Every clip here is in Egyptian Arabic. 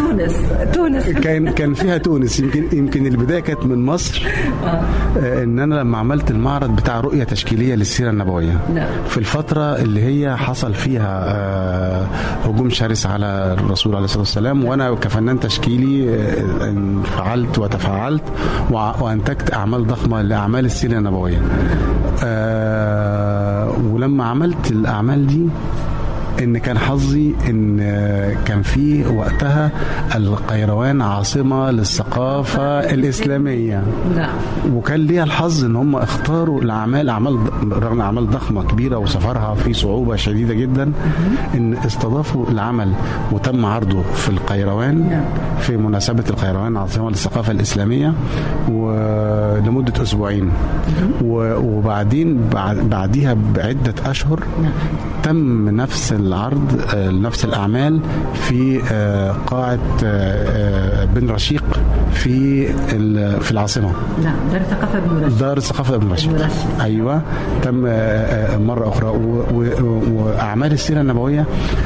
تونس تونس كان كان فيها تونس يمكن يمكن البدايه كانت من مصر آه. ان انا لما عملت المعرض بتاع رؤيه تشكيليه للسيره النبويه نعم. في الفتره اللي هي حصل فيها آه، هجوم شرس على الرسول عليه الصلاه والسلام وانا كفنان تشكيلي آه، انفعلت وتفاعلت وع- وانتجت اعمال ضخمه لاعمال السيره النبويه آه، ولما عملت الاعمال دي ان كان حظي ان كان في وقتها القيروان عاصمه للثقافه الاسلاميه نعم وكان ليها الحظ ان هم اختاروا الاعمال اعمال ض- رغم اعمال ضخمه كبيره وسفرها في صعوبه شديده جدا ان استضافوا العمل وتم عرضه في القيروان نعم. في مناسبه القيروان عاصمه للثقافه الاسلاميه ولمده اسبوعين و- وبعدين بعد بعديها بعده اشهر نعم تم نفس العرض آه، نفس الاعمال في آه، قاعه آه، آه، بن رشيق في ال- في العاصمه نعم دار الثقافة بن رشد دار الثقافه ابن رشيد ابن رشيد. ايوه تم آه، آه، مره اخرى و- و- واعمال السيره النبويه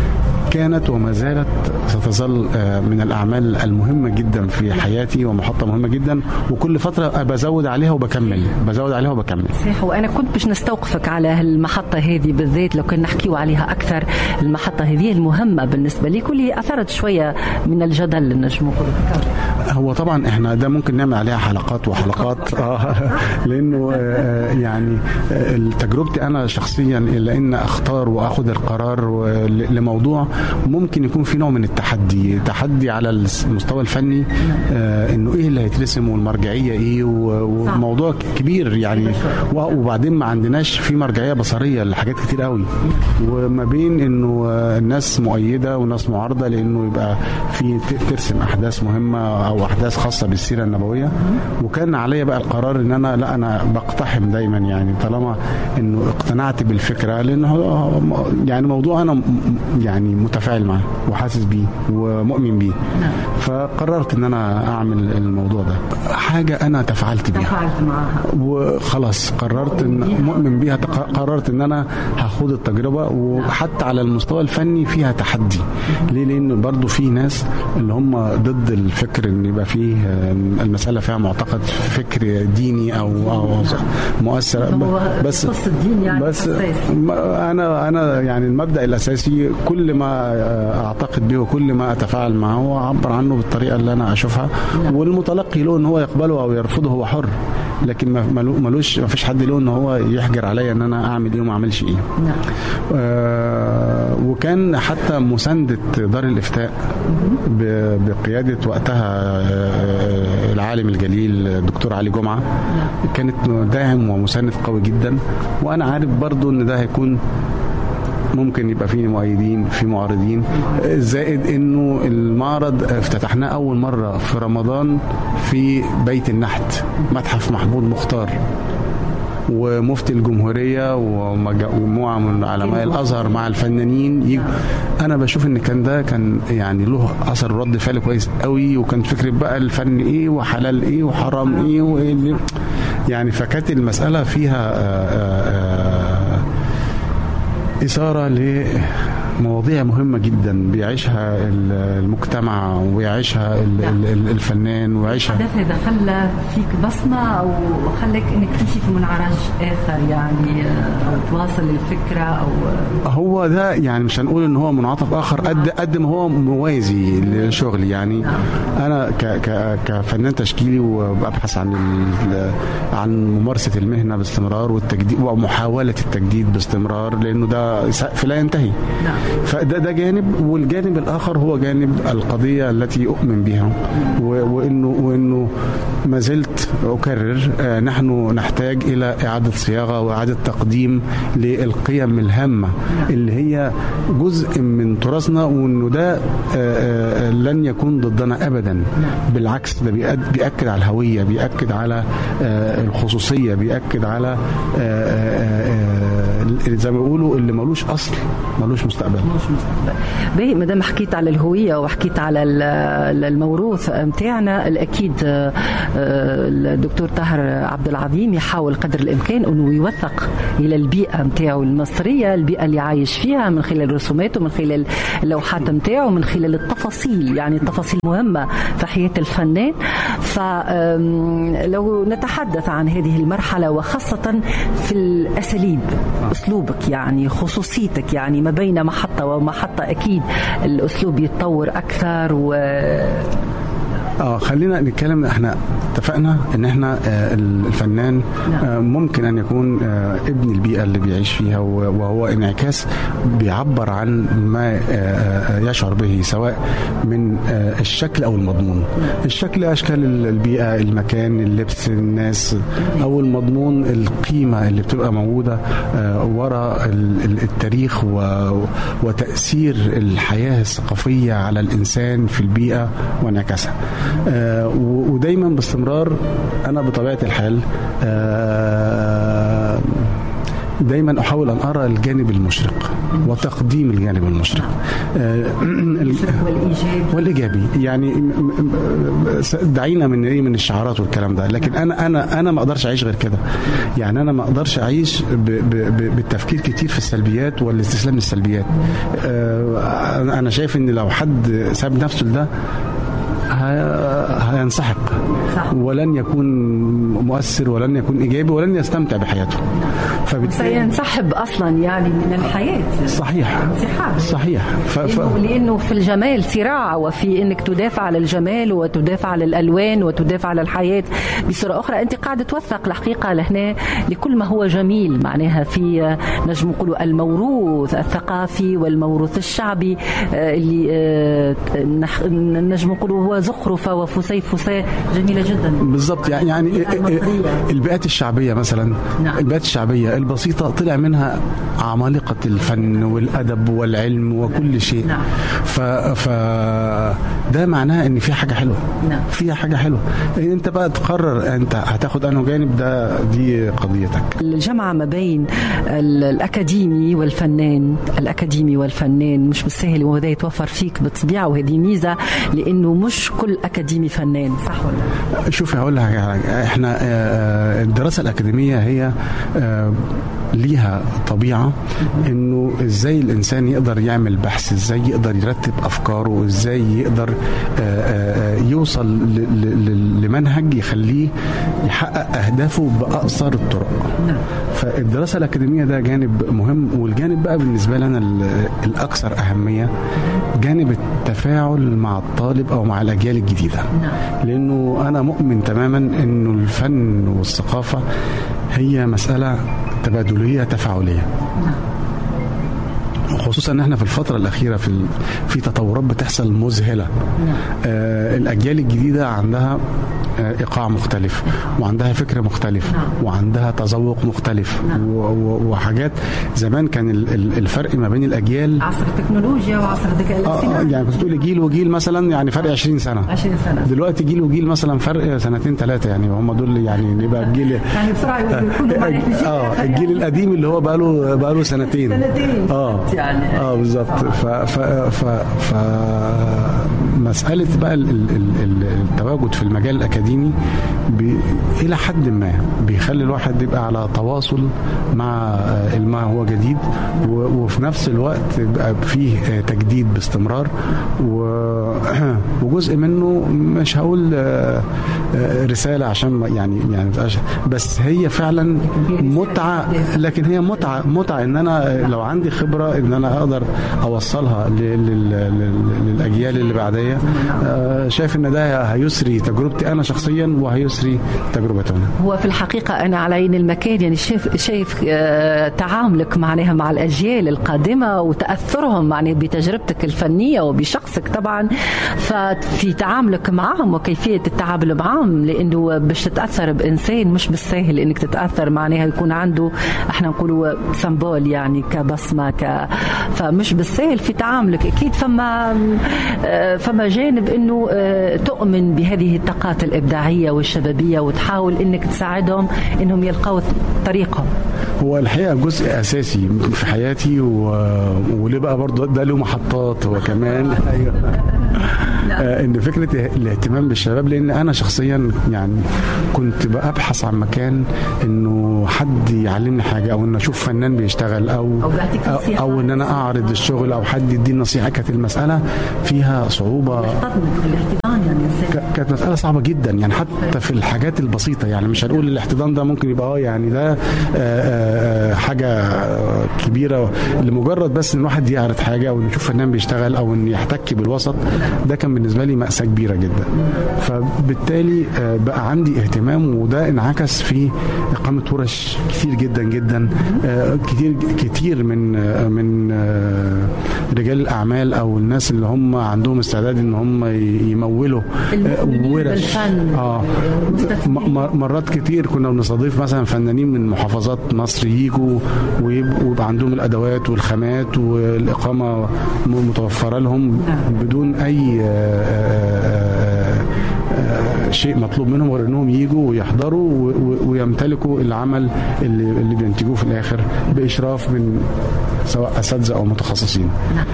كانت وما زالت ستظل آه، من الاعمال المهمه جدا في حياتي ومحطه مهمه جدا وكل فتره بزود عليها وبكمل بزود عليها وبكمل صحيح وانا كنت باش نستوقفك على المحطه هذه بالذات لو كان نحكيو عليها اكثر المحطه هذه المهمه بالنسبه لي واللي اثرت شويه من الجدل نجم نقول هو طبعا احنا ده ممكن نعمل عليها حلقات وحلقات اه لانه آه، يعني آه، تجربتي انا شخصيا الا ان اختار واخذ القرار و- ل- لموضوع ممكن يكون في نوع من التحدي تحدي على المستوى الفني آه، انه ايه اللي هيترسم والمرجعيه ايه و- وموضوع كبير يعني و- وبعدين ما عندناش في مرجعيه بصريه لحاجات كتير قوي وما بين انه آه، الناس مؤيده وناس معارضه لانه يبقى في ت- ترسم احداث مهمه او احداث خاصه بالسيره النبويه وكان عليا بقى القرار ان انا لا انا بقتحم دايما يعني طالما انه اقتنعت بالفكره لانه هو- هو- يعني موضوع انا م- يعني متفاعل معاه وحاسس بيه ومؤمن بيه فقررت ان انا اعمل الموضوع ده حاجه انا تفاعلت بيها تفاعلت معها وخلاص قررت ان مؤمن بيها تق- قررت ان انا هاخد التجربه وحتى على المستوى الفني فيها تحدي ليه لان برضو في ناس اللي هم ضد الفكر ان يبقى فيه آه، المساله فيها معتقد فكر ديني او او مؤثر هو بس يخص الدين يعني بس حساس. ما- انا انا يعني المبدا الاساسي كل ما آه، اعتقد به وكل ما اتفاعل معه واعبر عنه بالطريقه اللي انا اشوفها والمتلقي له ان هو يقبله او يرفضه هو حر لكن ما- ملو- ملوش ما فيش حد له ان هو يحجر عليا ان انا اعمل ايه وما اعملش ايه نعم آه، وكان حتى مساندة دار الإفتاء ب- بقيادة وقتها آه، العالم الجليل الدكتور علي جمعة كانت داعم ومساند قوي جدا وأنا عارف برضو إن ده هيكون ممكن يبقى فيه مؤيدين في معارضين زائد انه المعرض افتتحناه اول مره في رمضان في بيت النحت متحف محمود مختار ومفتي الجمهوريه ومجموعه من علماء الازهر مع الفنانين يجوا انا بشوف ان كان ده كان يعني له اثر رد فعل كويس قوي وكان فكره بقى الفن ايه وحلال ايه وحرام ايه وايه اللي- يعني فكانت المساله فيها آآ آآ إثارة لمواضيع مهمة جدا بيعيشها ال- المجتمع ويعيشها ال- ال- ال- الفنان ويعيشها الحدث هذا خلى فيك بصمة أو خلاك إنك تمشي في منعرج آخر يعني آه، أو تواصل الفكرة أو هو ده يعني مش هنقول ان هو منعطف اخر قد قد ما هو موازي لشغلي يعني انا ك ك كفنان تشكيلي وببحث عن ال- عن ممارسه المهنه باستمرار والتجديد ومحاوله التجديد باستمرار لانه ده سقف لا ينتهي نعم فده ده جانب والجانب الاخر هو جانب القضيه التي اؤمن بها و- وانه وانه ما زلت اكرر آه، نحن نحتاج الى اعاده صياغه واعاده تقديم للقيم الهامه اللي هي جزء من تراثنا وانه ده آه، آه، لن يكون ضدنا ابدا بالعكس ده بيأد- بياكد على الهويه بياكد على آه، الخصوصيه بياكد على آه، آه، آه، زي ما بيقولوا اللي ملوش اصل ملوش مستقبل ملوش مستقبل باهي ما دام حكيت على الهويه وحكيت على الموروث نتاعنا الاكيد الدكتور طاهر عبد العظيم يحاول قدر الامكان انه يوثق الى البيئه نتاعو المصريه البيئه اللي عايش فيها من خلال رسوماته من خلال اللوحات نتاعو من خلال التفاصيل يعني التفاصيل مهمه في حياه الفنان فلو نتحدث عن هذه المرحله وخاصه في الاساليب اسلوبك يعني خصوصيتك يعني ما بين محطه ومحطه اكيد الاسلوب يتطور اكثر و اه خلينا نتكلم احنا اتفقنا ان احنا آه الفنان نعم. آه ممكن ان يكون آه ابن البيئه اللي بيعيش فيها وهو انعكاس بيعبر عن ما يشعر به سواء من الشكل او المضمون نعم. الشكل اشكال البيئه المكان اللبس الناس او المضمون القيمه اللي بتبقى موجوده وراء التاريخ وتاثير الحياه الثقافيه على الانسان في البيئه وانعكاسها آه ودايما باستمرار انا بطبيعه الحال آه دايما احاول ان ارى الجانب المشرق وتقديم الجانب المشرق والايجابي والايجابي يعني دعينا من ايه من الشعارات والكلام ده لكن انا انا انا ما اقدرش اعيش غير كده يعني انا ما اقدرش اعيش ب ب بالتفكير كتير في السلبيات والاستسلام للسلبيات انا شايف ان لو حد ساب نفسه لده هينسحق صح. ولن يكون مؤثر ولن يكون ايجابي ولن يستمتع بحياته فبالتالي سينسحب اصلا يعني من الحياه صحيح انسحاب صحيح ف... ف... لانه في الجمال صراع وفي انك تدافع على الجمال وتدافع على الالوان وتدافع على الحياه بصوره اخرى انت قاعده توثق الحقيقه لهنا لكل ما هو جميل معناها في نجم نقولوا الموروث الثقافي والموروث الشعبي اللي نجم نقولوا هو زخرفه وفسيفساء جميله جدا بالضبط يعني يعني البيئات الشعبيه مثلا نعم. البيئات الشعبيه البسيطه طلع منها عمالقه الفن والادب والعلم وكل شيء نعم. ف, ف ده معناه ان في حاجه حلوه نعم. فيها حاجه حلوه انت بقى تقرر انت هتاخد انه جانب ده دي قضيتك الجمعه ما بين الاكاديمي والفنان الاكاديمي والفنان مش بالسهل وهذا يتوفر فيك بالطبيعه وهذه ميزه لانه مش كل اكاديمي فنان صح ولا شوفي هقول لك احنا الدراسه الاكاديميه هي ليها طبيعه انه ازاي الانسان يقدر يعمل بحث ازاي يقدر يرتب افكاره ازاي يقدر يوصل لمنهج يخليه يحقق اهدافه باقصر الطرق فالدراسه الاكاديميه ده جانب مهم والجانب بقى بالنسبه لنا الاكثر اهميه جانب التفاعل مع الطالب او مع الاجيال الجديده لانه انا مؤمن تماما انه الفن والثقافه هي مساله تبادليه تفاعليه خصوصا ان احنا في الفتره الاخيره في في تطورات بتحصل مذهله آه الاجيال الجديده عندها ايقاع مختلف وعندها فكر مختلف وعندها تذوق مختلف وحاجات زمان كان الفرق ما بين الاجيال عصر التكنولوجيا وعصر الذكاء الاصطناعي آه يعني كنت تقولي جيل وجيل مثلا يعني فرق 20 سنه 20 سنه دلوقتي جيل وجيل مثلا فرق سنتين ثلاثه يعني هم دول يعني نبقى الجيل يعني بسرعه اه الجيل القديم اللي هو بقى له بقى له سنتين سنتين اه يعني اه بالظبط ف ف ف, ف مساله بقى التواجد في المجال الاكاديمي الى حد ما بيخلي الواحد يبقى على تواصل مع ما هو جديد وفي نفس الوقت يبقى فيه تجديد باستمرار وجزء منه مش هقول رساله عشان يعني يعني بس هي فعلا متعه لكن هي متعه متعه ان انا لو عندي خبره ان انا اقدر اوصلها للاجيال اللي بعديه شايف ان ده هيسري تجربتي انا شخصيا وهيسري تجربتهم هو في الحقيقه انا على عين المكان يعني شايف شايف تعاملك معناها مع الاجيال القادمه وتاثرهم معناها بتجربتك الفنيه وبشخصك طبعا ففي تعاملك معهم وكيفيه التعامل معهم لانه باش تتاثر بانسان مش بالساهل انك تتاثر معناها يكون عنده احنا نقولوا سمبول يعني كبصمه ك فمش بالساهل في تعاملك اكيد فما فما فما جانب انه آه، تؤمن بهذه الطاقات الابداعيه والشبابيه وتحاول انك تساعدهم انهم يلقوا طريقهم هو الحقيقه جزء اساسي في حياتي و... وليه بقى برضه ده له محطات هو كمان ايوه آه، ان فكره الاهتمام بالشباب لان انا شخصيا يعني كنت ببحث عن مكان انه حد يعلمني حاجه او ان اشوف فنان بيشتغل او أو بيعطيك او, نصيحة. أو ان انا اعرض الشغل او حد يديني نصيحه كانت المساله فيها صعوبه تطبق الاحتضان يعني ك- كانت مسألة صعبة جدا يعني حتى في الحاجات البسيطة يعني مش هنقول الاحتضان ده ممكن يبقى اه يعني ده آه، آه، آه، حاجة آه، كبيرة لمجرد بس ان الواحد يعرض حاجة او إنه يشوف فنان بيشتغل او ان يحتك بالوسط ده كان بالنسبة لي مأساة كبيرة جدا فبالتالي آه، بقى عندي اهتمام وده انعكس في إقامة ورش كتير جدا جدا آه، كتير كتير من آه، من آه، رجال الأعمال أو الناس اللي هم عندهم استعداد ان هم ي- يمولوا آه، المؤمنين ورش بالفن. اه المستثمرين. م- م- مرات كتير كنا بنستضيف مثلا فنانين من محافظات مصر يجوا ويبقوا ويبقى عندهم الادوات والخامات والاقامه م- متوفره لهم بدون اي آه، آه، آه، شيء مطلوب منهم غير انهم يجوا ويحضروا و- و- ويمتلكوا العمل اللي اللي بينتجوه في الاخر باشراف من سواء اساتذه او متخصصين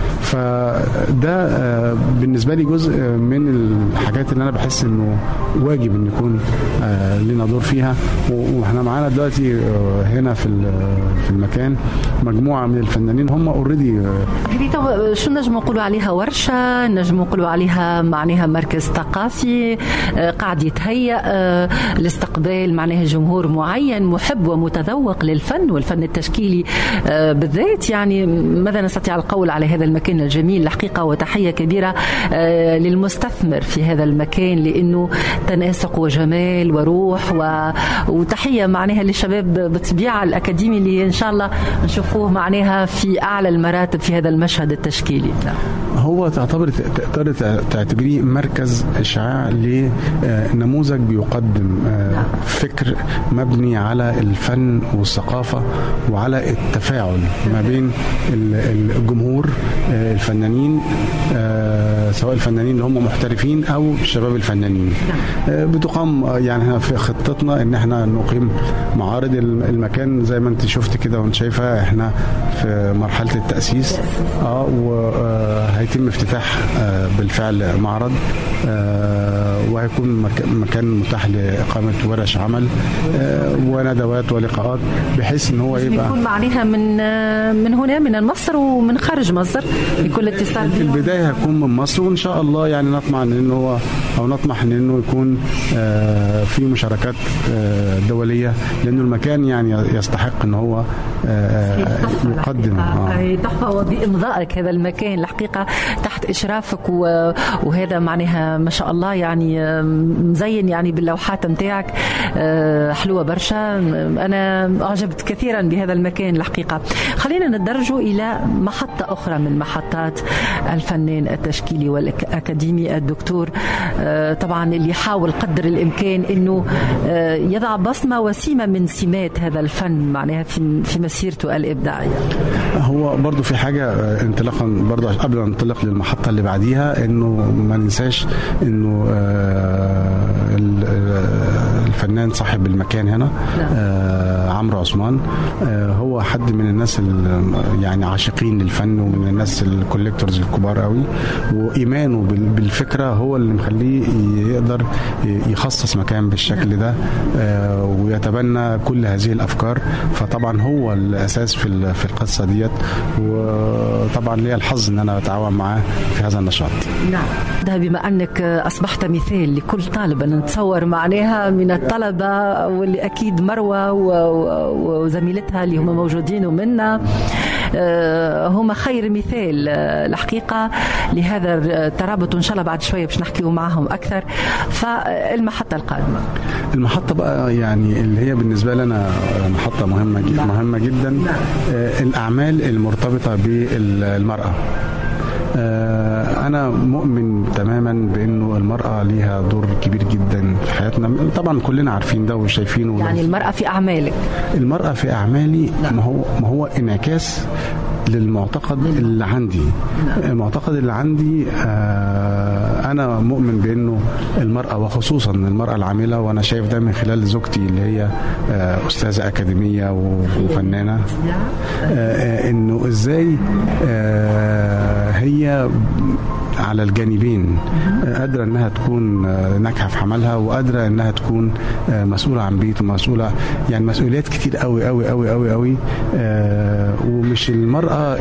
فده آه، بالنسبه لي جزء من الحاجات اللي انا بحس انه واجب ان يكون آه، لنا دور فيها و- واحنا معانا دلوقتي آه، هنا في ال- في المكان مجموعه من الفنانين هم اوريدي هذه تو شو نجم نقولوا عليها ورشة نجم نقولوا عليها معناها مركز ثقافي آه، قاعد يتهيأ آه، لاستقبال معناها جمهور معين محب ومتذوق للفن والفن التشكيلي آه، بالذات يعني ماذا نستطيع القول على هذا المكان الجميل الحقيقة وتحية كبيرة آه، للمستثمر في هذا المكان لأنه تناسق وجمال وروح و... وتحية معناها للشباب بالطبيعة الأكاديمي اللي إن شاء الله نشوفوه معناها في أعلى المراتب في هذا المشهد التشكيلي هو تعتبر تقدر تعتبريه مركز اشعاع لنموذج بيقدم آه، نعم. فكر مبني على الفن والثقافه وعلى التفاعل ما بين ال- ال- الجمهور آه، الفنانين آه، سواء الفنانين اللي هم محترفين او شباب الفنانين آه، بتقام آه، يعني احنا في خطتنا ان احنا نقيم معارض الم- المكان زي ما انت شفت كده وانت شايفه احنا في مرحله التاسيس اه وهيتم افتتاح آه، بالفعل معرض آه، وهيكون مك- مكان متاح لاقامه ورش عمل آه، وندوات ولقاءات بحيث ان هو يبقى يكون معناها من من هنا من مصر ومن خارج مصر بكل اتصال في بهم. البدايه هيكون من مصر وان شاء الله يعني نطمع ان إنه هو او نطمح ان انه يكون آه، في مشاركات آه، دوليه لانه المكان يعني يستحق ان هو آه، تحفة يقدم الحقيقة. آه. هي تحفة وبإمضائك هذا المكان الحقيقة تحت إشرافك و... وهذا معناها ما شاء الله يعني آم، مزين يعني باللوحات متاعك آه، حلوة برشا أنا أعجبت كثيرا بهذا المكان الحقيقة خلينا ندرجوا إلى محطة أخرى من محطات الفنان التشكيلي والأكاديمي الدكتور آه، طبعا اللي يحاول قدر الإمكان أنه آه، يضع بصمة وسيمة من سمات هذا الفن معناها في في مسيرته الإبداعية هو برضو في حاجة آه، انطلاقا برضو قبل ما ننطلق للمحطة اللي بعديها انه ما ننساش انه آه، ال- آه، الفنان صاحب المكان هنا نعم. آه، عمرو عثمان آه، هو حد من الناس ال- يعني عاشقين للفن ومن الناس الكوليكتورز الكبار قوي وايمانه بال- بالفكره هو اللي مخليه يقدر يخصص مكان بالشكل ده آه، ويتبنى كل هذه الافكار فطبعا هو الاساس في ال- في القصه ديت وطبعا ليا الحظ ان انا اتعاون معاه في هذا النشاط نعم ده بما أنك أصبحت مثال لكل طالب أنا نتصور معناها من الطلبة واللي أكيد مروة و- و- وزميلتها اللي هم موجودين ومنا آه، هما خير مثال آه، الحقيقة لهذا الترابط وإن شاء الله بعد شوية باش نحكيوا معهم أكثر فالمحطة القادمة المحطة بقى يعني اللي هي بالنسبة لنا محطة مهمة جدا مهمة جدا آه، الأعمال المرتبطة بالمرأة آه، أنا مؤمن تماما بأنه المرأة ليها دور كبير جدا في حياتنا طبعا كلنا عارفين ده وشايفينه يعني المرأة في أعمالك المرأة في أعمالي ما هو ما هو انعكاس للمعتقد اللي عندي المعتقد اللي عندي آه انا مؤمن بانه المراه وخصوصا المراه العامله وانا شايف ده من خلال زوجتي اللي هي آه، استاذه اكاديميه وفنانه آه، انه ازاي هي على الجانبين قادره انها تكون ناجحه في عملها وقادره انها تكون مسؤوله عن بيت ومسؤوله يعني مسؤوليات كتير قوي قوي قوي قوي قوي ومش المراه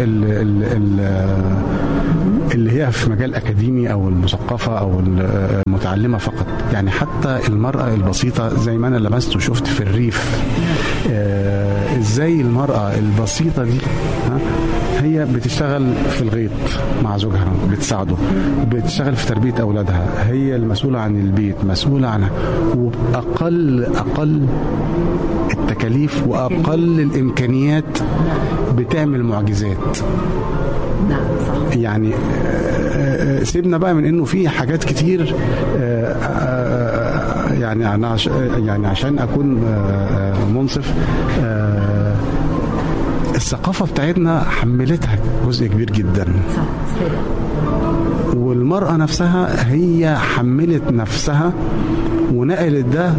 اللي هي في مجال اكاديمي او المثقفه او المتعلمه فقط يعني حتى المراه البسيطه زي ما انا لمست وشفت في الريف ازاي المراه البسيطه دي هي بتشتغل في الغيط مع زوجها بتساعده بتشتغل في تربيه اولادها هي المسؤوله عن البيت مسؤوله عنها وباقل اقل التكاليف واقل الامكانيات بتعمل معجزات نعم صح يعني سيبنا بقى من انه في حاجات كتير يعني انا يعني عشان اكون منصف الثقافه بتاعتنا حملتها جزء كبير جدا صح والمراه نفسها هي حملت نفسها ونقلت ده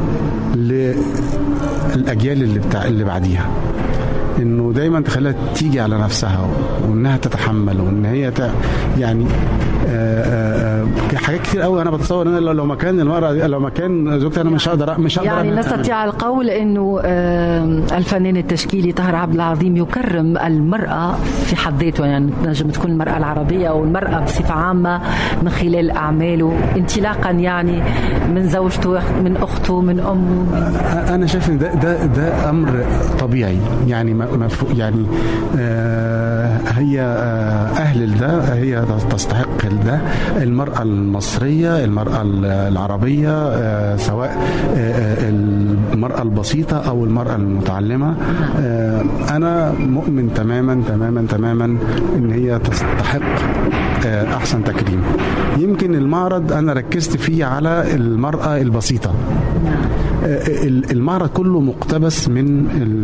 للاجيال اللي بتاع اللي بعديها انه دايما تخليها تيجي على نفسها وانها تتحمل وان هي ت... يعني آآ آآ حاجات كتير قوي انا بتصور ان لو مكان المراه لو مكان زوجتي انا مش هقدر مش هقدر يعني نستطيع القول انه الفنان التشكيلي طاهر عبد العظيم يكرم المراه في حد ذاته يعني نجم تكون المراه العربيه او المراه بصفه عامه من خلال اعماله انطلاقا يعني من زوجته من اخته من امه انا شايف ان ده ده ده امر طبيعي يعني يعني آه هي آه اهل ده هي تستحق ده المراه المصريه المراه العربيه آه سواء المراه البسيطه او المراه المتعلمه انا مؤمن تماما تماما تماما ان هي تستحق احسن تكريم يمكن المعرض انا ركزت فيه على المراه البسيطه المعرض كله مقتبس من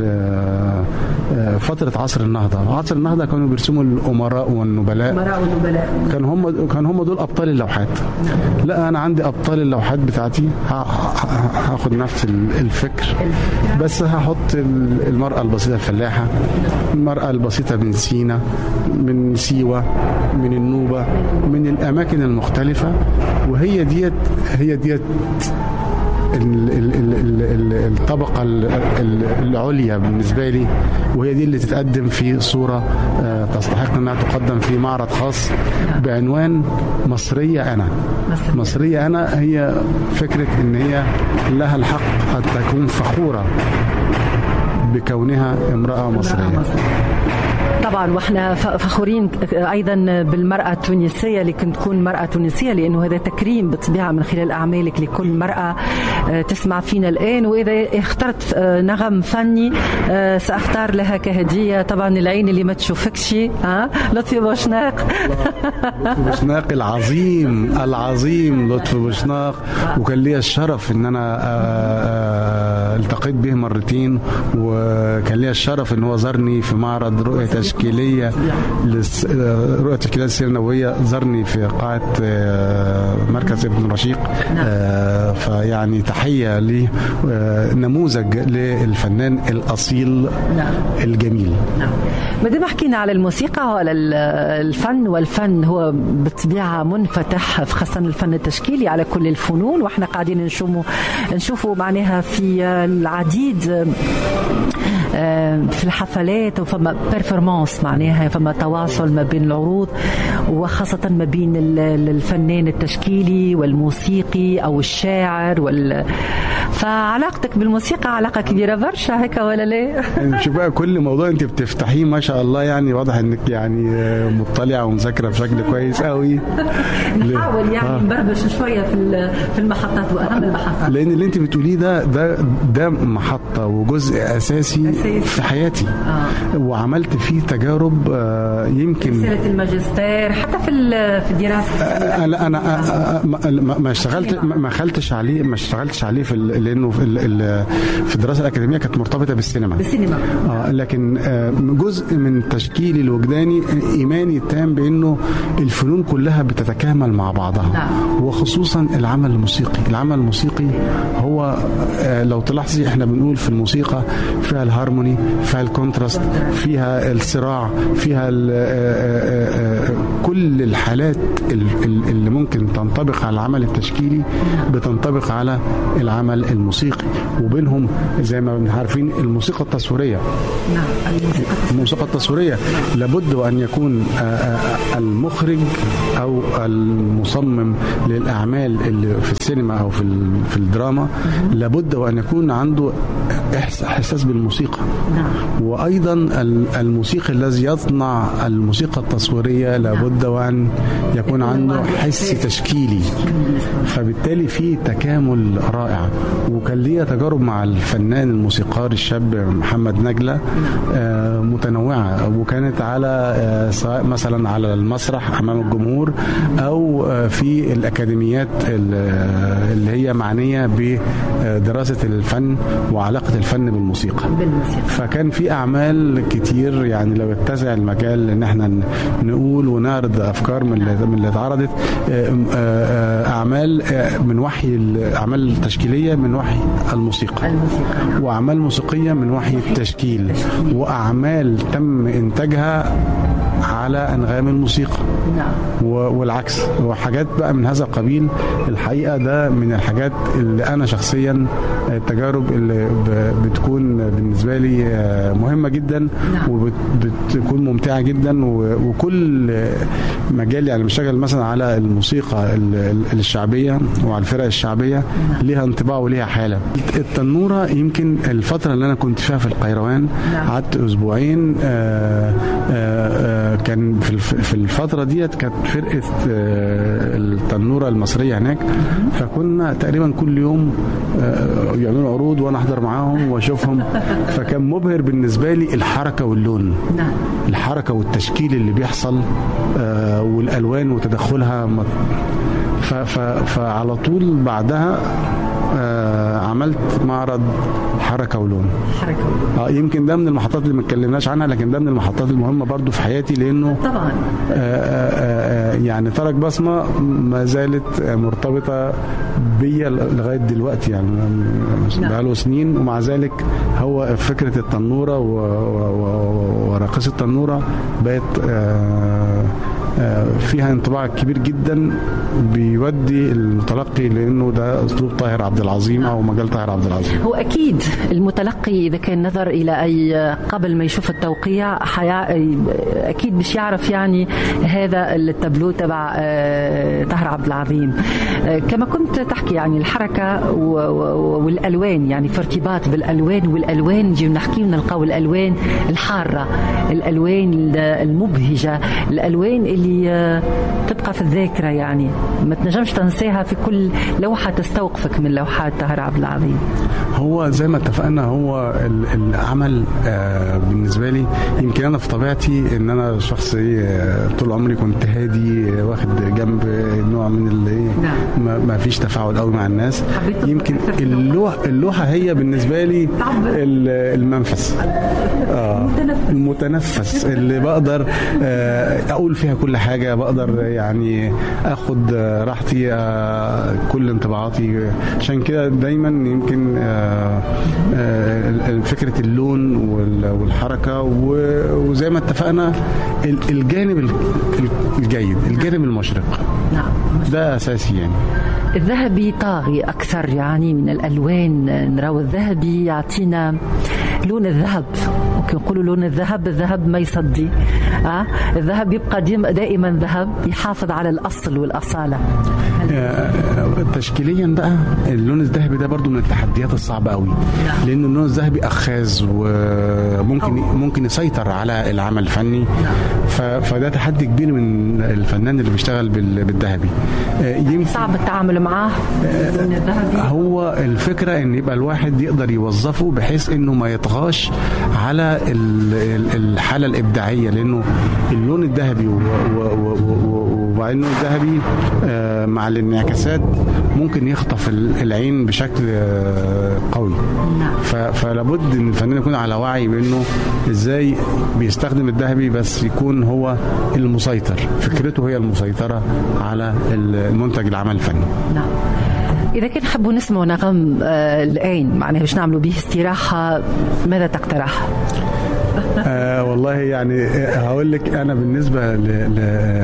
فترة عصر النهضة، عصر النهضة كانوا بيرسموا الأمراء والنبلاء الأمراء والنبلاء كانوا هم كانوا هم دول أبطال اللوحات. لا أنا عندي أبطال اللوحات بتاعتي هاخد نفس الفكر بس هحط المرأة البسيطة الفلاحة، المرأة البسيطة من سينا، من سيوة، من النوبة، من الأماكن المختلفة وهي ديت هي ديت الطبقة العليا بالنسبة لي وهي دي اللي تتقدم في صورة تستحق أنها تقدم في معرض خاص بعنوان مصرية أنا مصرية أنا هي فكرة أن هي لها الحق أن تكون فخورة بكونها امرأة مصرية طبعا واحنا فخورين ايضا بالمراه التونسيه لكن تكون مراه تونسيه لانه هذا تكريم بالطبيعه من خلال اعمالك لكل مراه تسمع فينا الان واذا اخترت نغم فني ساختار لها كهديه طبعا العين اللي ما تشوفكش ها لطفي بوشناق لطفي بوشناق العظيم العظيم لطفي بوشناق وكان لي الشرف ان انا التقيت به مرتين وكان لي الشرف ان هو زارني في معرض رؤيه تشكيليه رؤيه تشكيليه السيره النبويه زارني في قاعه مركز ابن رشيق فيعني تحيه لي نموذج للفنان الاصيل الجميل ما دام حكينا على الموسيقى وعلى الفن والفن هو بالطبيعه منفتح خاصه الفن التشكيلي على كل الفنون واحنا قاعدين نشوفوا نشوفوا معناها في العديد في الحفلات وفما بيرفورمانس معناها فما تواصل ما بين العروض وخاصة ما بين الفنان التشكيلي والموسيقي أو الشاعر وال فعلاقتك بالموسيقى علاقة كبيرة برشا هيك ولا لا؟ شوف بقى كل موضوع أنت بتفتحيه ما شاء الله يعني واضح إنك يعني مطلعة ومذاكرة بشكل كويس قوي نحاول يعني آه. نبربش شوية في في المحطات وأهم المحطات لأن اللي أنت بتقوليه ده ده ده محطة وجزء أساسي في حياتي آه. وعملت فيه تجارب آه، يمكن رسالة الماجستير حتى في ال- في الدراسة انا انا آه، آه، ما- ما ما اشتغلت ما ما خلتش عليه ما اشتغلتش عليه في ال- لانه في ال- ال- في الدراسه الاكاديميه كانت مرتبطه بالسينما بالسينما آه لكن آه جزء من تشكيلي الوجداني ايماني التام بانه الفنون كلها بتتكامل مع بعضها نعم. وخصوصا العمل الموسيقي العمل الموسيقي هو آه لو تلاحظي احنا بنقول في الموسيقى فيها الهارموني فيها الكونتراست فيها الصراع فيها ال- آه، آه، آه، كل الحالات ال- ال- اللي ممكن تنطبق على العمل التشكيلي بتنطبق على العمل الموسيقي وبينهم زي ما احنا عارفين الموسيقى التصويريه نعم الموسيقى الموسيقى التصويريه لابد وان يكون آه، آه، المخرج او المصمم للاعمال اللي في السينما او في ال- في الدراما لابد وان يكون عنده إحس- احساس بالموسيقى نعم وايضا ال- الموسيقي الذي يصنع الموسيقى التصويريه لابد وان يكون عنده حس تشكيلي فبالتالي في تكامل رائع وكان ليا تجارب مع الفنان الموسيقار الشاب محمد نجله آه، متنوعه وكانت على آه، سواء مثلا على المسرح امام الجمهور او آه، في الاكاديميات ال- اللي هي معنيه بدراسه الفن وعلاقه الفن بالموسيقى بالموسيقى فكان في اعمال كتير يعني لو اتسع المجال ان احنا ن- نقول ونعرض افكار من اللي من اللي اتعرضت آه، آه، آه، اعمال آه، من وحي الاعمال التشكيليه من وحي الموسيقى الموسيقى نعم. واعمال موسيقيه من وحي التشكيل واعمال تم انتاجها على انغام الموسيقى نعم و- والعكس وحاجات بقى من هذا القبيل الحقيقه ده من الحاجات اللي انا شخصيا التجارب اللي ب- بتكون بالنسبه لي آه، مهمه جدا نعم. وبتكون ممتعه جدا و- وكل مجال يعني بشتغل مثلا على الموسيقى ال- ال- الشعبيه وعلى الفرق الشعبيه ليها انطباع وليها حاله التنوره يمكن الفتره اللي انا كنت فيها في القيروان نعم. قعدت اسبوعين آه، آه، آه، كان في الف- في الفتره ديت كانت فرقه آه، التنوره المصريه هناك فكنا تقريبا كل يوم آه، يعملوا عروض وانا احضر معاهم واشوفهم فكان مبهر بالنسبه لي الحركه واللون نعم الحركه والتشكيل اللي بيحصل آه، والالوان وتدخلها م- ف- ف- فعلى طول بعدها آه، عملت معرض حركه ولون حركة اه يمكن ده من المحطات اللي ما اتكلمناش عنها لكن ده من المحطات المهمه برضو في حياتي لانه طبعا آه، آه، آه، يعني ترك بصمه ما زالت آه، مرتبطه بيا لغايه دلوقتي يعني نعم. بقاله سنين ومع ذلك هو فكره التنوره و- و- و- وراقصه التنوره بقت آه، آه، فيها انطباع كبير جدا بيودي المتلقي لانه ده اسلوب طاهر عبد العظيم او مجال طاهر عبد العظيم هو اكيد المتلقي اذا كان نظر الى اي قبل ما يشوف التوقيع حيا... اكيد مش يعرف يعني هذا التابلو تبع آه، طاهر عبد العظيم آه، كما كنت تحكي يعني الحركه و... و... والالوان يعني في ارتباط بالالوان والالوان نجي نحكي ونلقاو الالوان الحاره الالوان المبهجه الالوان اللي آه، تبقى في الذاكره يعني ما تنجمش تنساها في كل لوحه تستوقفك من لوحات طاهر عبد العظيم هو زي ما اتفقنا هو ال- العمل آه، بالنسبه لي يمكن انا في طبيعتي ان انا شخص ايه آه، طول عمري كنت هادي آه، واخد جنب نوع من اللي ايه نعم. ما- ما فيش تفاعل قوي مع الناس حبيت تدخل يمكن أكثر في اللوحة. اللوحه اللوحه هي بالنسبه لي تعبر. ال- المنفس آه المتنفس. المتنفس اللي بقدر آه، اقول فيها كل حاجه بقدر يعني اخد آه، راحتي آه، كل انطباعاتي عشان كده دايما يمكن آه، آه، ال- فكره اللون وال- والحركه و- وزي ما اتفقنا ال- الجانب ال- الجيد الجانب المشرق نعم ده اساسي يعني الذهبي طاغي أكثر يعني من الألوان نراو الذهبي يعطينا لون الذهب يقولوا لون الذهب الذهب ما يصدي أه؟ الذهب يبقى دائما ذهب يحافظ على الاصل والاصاله آه، تشكيليا بقى اللون الذهبي ده برضو من التحديات الصعبه قوي نعم. لان اللون الذهبي اخاذ وممكن ممكن يسيطر على العمل الفني ف- فده تحدي كبير من الفنان اللي بيشتغل بال- بالذهبي آه، يمكن صعب التعامل معاه اللون الذهبي هو الفكرة ان يبقى الواحد يقدر يوظفه بحيث انه ما يطغاش على ال- ال- الحالة الابداعية لانه اللون الذهبي و- و- و- و- وبعدين اللون الذهبي آه، مع الانعكاسات ممكن يخطف ال- العين بشكل آه، قوي نعم. ف- فلابد ان الفنان يكون على وعي بانه ازاي بيستخدم الذهبي بس يكون هو المسيطر فكرته هي المسيطرة على المنتج العمل الفني نعم إذا كان حبوا نسمعوا نغم آه الآن معناها باش نعملوا به استراحة ماذا تقترح؟ آه والله يعني آه، هقول لك انا بالنسبه ل, ل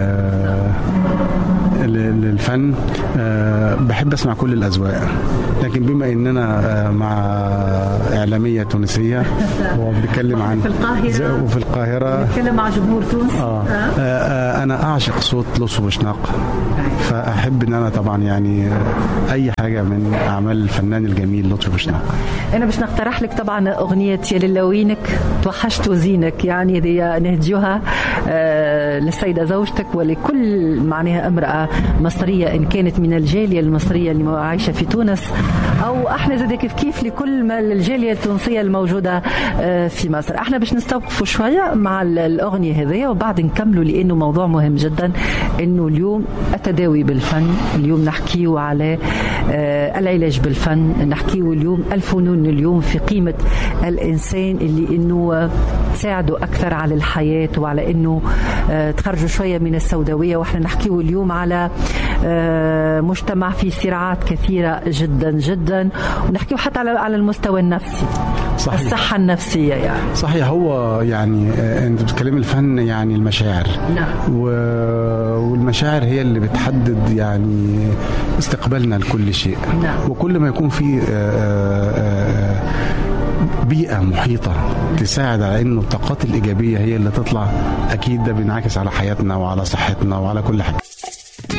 ل- للفن آه بحب اسمع كل الاذواق لكن بما اننا آه مع اعلاميه تونسيه وبنتكلم عن في القاهرة. ز- وفي القاهره نتكلم مع جمهور تونس آه. آه آه انا اعشق صوت لطفي بوشناق فاحب ان انا طبعا يعني آه، اي حاجه من اعمال الفنان الجميل لطفي بوشناق أنا باش نقترح لك طبعا أغنية يا للوينك توحشت وزينك يعني هذه نهديوها آه للسيدة زوجتك ولكل معناها امرأة مصرية إن كانت من الجالية المصرية اللي عايشة في تونس أو احنا زاد كيف كيف لكل ما الجالية التونسية الموجودة آه في مصر احنا باش نستوقفوا شوية مع ال- الأغنية هذه وبعد نكملوا لأنه موضوع مهم جدا إنه اليوم التداوي بالفن اليوم نحكيو على آه العلاج بالفن نحكيو اليوم الفنون اليوم في قيمة الإنسان اللي إنه آه، تساعدوا أكثر على الحياة وعلى إنه آه، تخرجوا شوية من السوداوية وإحنا نحكيو اليوم على آه، مجتمع فيه صراعات كثيرة جدا جدا ونحكيو حتى على على المستوى النفسي صحيح. الصحة النفسية يعني صحيح هو يعني آه، انت بتتكلمي الفن يعني المشاعر نعم. و... والمشاعر هي اللي بتحدد يعني استقبالنا لكل شيء نعم. وكل ما يكون في آه، آه، آه، بيئة محيطة تساعد على انه الطاقات الإيجابية هي اللي تطلع أكيد ده بينعكس على حياتنا وعلى صحتنا وعلى كل حاجة